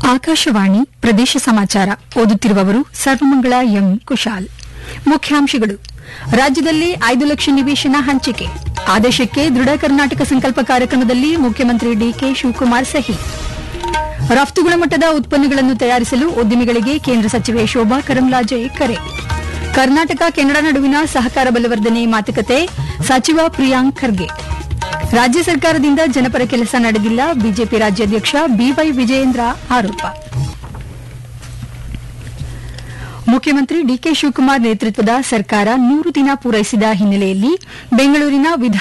ಆಕಾಶವಾಣಿ ಪ್ರದೇಶ ಸಮಾಚಾರ ಓದುತ್ತಿರುವವರು ಸರ್ವಮಂಗಳ ಎಂ ಕುಶಾಲ್ ಮುಖ್ಯಾಂಶಗಳು ರಾಜ್ಯದಲ್ಲಿ ಐದು ಲಕ್ಷ ನಿವೇಶನ ಹಂಚಿಕೆ ಆದೇಶಕ್ಕೆ ದೃಢ ಕರ್ನಾಟಕ ಸಂಕಲ್ಪ ಕಾರ್ಯಕ್ರಮದಲ್ಲಿ ಮುಖ್ಯಮಂತ್ರಿ ಡಿಕೆ ಶಿವಕುಮಾರ್ ಸಹಿ ರಫ್ತು ಗುಣಮಟ್ಟದ ಉತ್ಪನ್ನಗಳನ್ನು ತಯಾರಿಸಲು ಉದ್ಯಮಿಗಳಿಗೆ ಕೇಂದ್ರ ಸಚಿವೆ ಶೋಭಾ ಕರಂಲಾಜೆ ಕರೆ ಕರ್ನಾಟಕ ಕೆನಡಾ ನಡುವಿನ ಸಹಕಾರ ಬಲವರ್ಧನೆ ಮಾತುಕತೆ ಸಚಿವ ಪ್ರಿಯಾಂಕ್ ಖರ್ಗೆ ರಾಜ್ಯ ಸರ್ಕಾರದಿಂದ ಜನಪರ ಕೆಲಸ ನಡೆದಿಲ್ಲ ಬಿಜೆಪಿ ರಾಜ್ಯಾಧ್ಯಕ್ಷ ಬಿವೈ ವಿಜಯೇಂದ್ರ ಆರೋಪ ಮುಖ್ಯಮಂತ್ರಿ ಡಿಕೆ ಶಿವಕುಮಾರ್ ನೇತೃತ್ವದ ಸರ್ಕಾರ ನೂರು ದಿನ ಪೂರೈಸಿದ ಹಿನ್ನೆಲೆಯಲ್ಲಿ ಬೆಂಗಳೂರಿನ ವಿಧಾನ